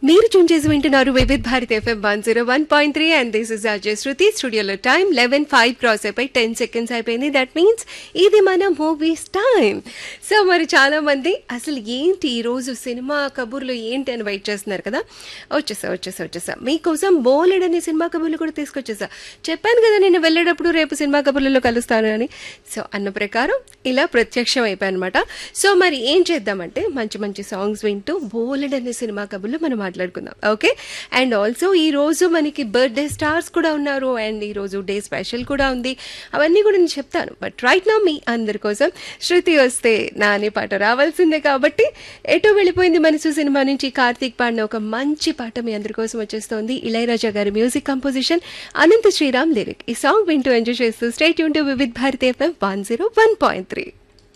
మీరు చూన్ చేసి వింటున్నారు Vividh Bharat FM one zero one point three and this is Ajay Shruti స్టూడియోలో టైం లెవెన్ ఫైవ్ క్రాస్ అయిపోయి టెన్ సెకండ్స్ అయిపోయింది దట్ మీన్స్ ఇది మన మూవీస్ టైం సో మరి చాలా మంది అసలు ఏంటి ఈ రోజు సినిమా కబుర్లు ఏంటి అని వెయిట్ చేస్తున్నారు కదా వచ్చేసా వచ్చేసా వచ్చేసా మీకోసం బోలెడ్ అనే సినిమా కబుర్లు కూడా తీసుకొచ్చేసా చెప్పాను కదా నేను వెళ్ళేటప్పుడు రేపు సినిమా కబుర్లలో కలుస్తాను అని సో అన్న ప్రకారం ఇలా ప్రత్యక్షం అయిపోయాయి అనమాట సో మరి ఏం చేద్దామంటే మంచి మంచి సాంగ్స్ వింటూ బోలెడ్ అనే సినిమా కబుర్లు మనం మాట్లాడుకుందాం ఓకే అండ్ ఆల్సో ఈ రోజు మనకి బర్త్డే స్టార్స్ కూడా ఉన్నారు అండ్ ఈ రోజు డే స్పెషల్ కూడా ఉంది అవన్నీ కూడా నేను చెప్తాను బట్ రైట్ నా మీ అందరి కోసం శృతి వస్తే నా అనే పాట రావాల్సిందే కాబట్టి ఎటో వెళ్ళిపోయింది మనసు సినిమా నుంచి కార్తీక్ పాడిన ఒక మంచి పాట మీ అందరి కోసం వచ్చేస్తోంది ఇళయరాజా గారి music composition Anantha Sriram lyric ఈ సాంగ్ వింటూ ఎంజాయ్ చేస్తూ స్టేట్ యూన్ to Vividh Bharati FM one zero one point three